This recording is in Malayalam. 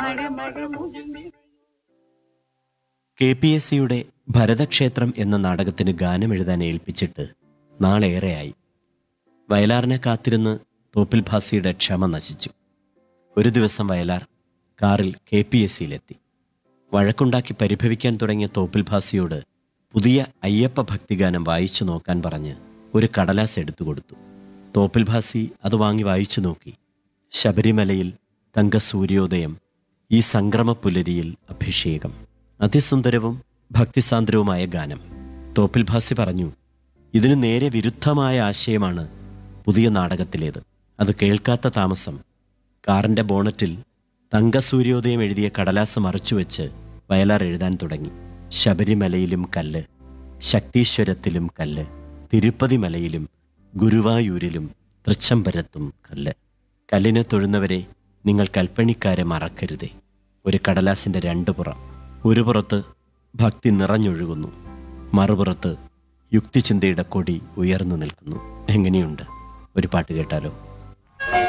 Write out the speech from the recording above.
കെ പി എസ് സിയുടെ ഭരതക്ഷേത്രം എന്ന നാടകത്തിന് ഗാനം എഴുതാൻ ഏൽപ്പിച്ചിട്ട് നാളേറെയായി വയലാറിനെ കാത്തിരുന്ന് തോപ്പിൽ ഭാസിയുടെ ക്ഷമ നശിച്ചു ഒരു ദിവസം വയലാർ കാറിൽ കെ പി എസ് സിയിലെത്തി വഴക്കുണ്ടാക്കി പരിഭവിക്കാൻ തുടങ്ങിയ തോപ്പിൽ ഭാസിയോട് പുതിയ അയ്യപ്പ ഭക്തിഗാനം വായിച്ചു നോക്കാൻ പറഞ്ഞ് ഒരു കടലാസ് എടുത്തു കൊടുത്തു തോപ്പിൽ ഭാസി അത് വാങ്ങി വായിച്ചു നോക്കി ശബരിമലയിൽ തങ്കസൂര്യോദയം ഈ സംക്രമ പുലരിയിൽ അഭിഷേകം അതിസുന്ദരവും ഭക്തിസാന്ദ്രവുമായ ഗാനം തോപ്പിൽ ഭാസി പറഞ്ഞു ഇതിനു നേരെ വിരുദ്ധമായ ആശയമാണ് പുതിയ നാടകത്തിലേത് അത് കേൾക്കാത്ത താമസം കാറിന്റെ ബോണറ്റിൽ തങ്കസൂര്യോദയം എഴുതിയ കടലാസ് മറച്ചുവെച്ച് വയലാർ എഴുതാൻ തുടങ്ങി ശബരിമലയിലും കല്ല് ശക്തീശ്വരത്തിലും കല്ല് തിരുപ്പതി മലയിലും ഗുരുവായൂരിലും തൃച്ചംബരത്തും കല്ല് കല്ലിനെ തൊഴുന്നവരെ നിങ്ങൾ കൽപ്പണിക്കാരെ മറക്കരുതേ ഒരു കടലാസിന്റെ രണ്ടു പുറം ഒരു പുറത്ത് ഭക്തി നിറഞ്ഞൊഴുകുന്നു മറുപുറത്ത് യുക്തിചിന്തയുടെ കൊടി ഉയർന്നു നിൽക്കുന്നു എങ്ങനെയുണ്ട് ഒരു പാട്ട് കേട്ടാലോ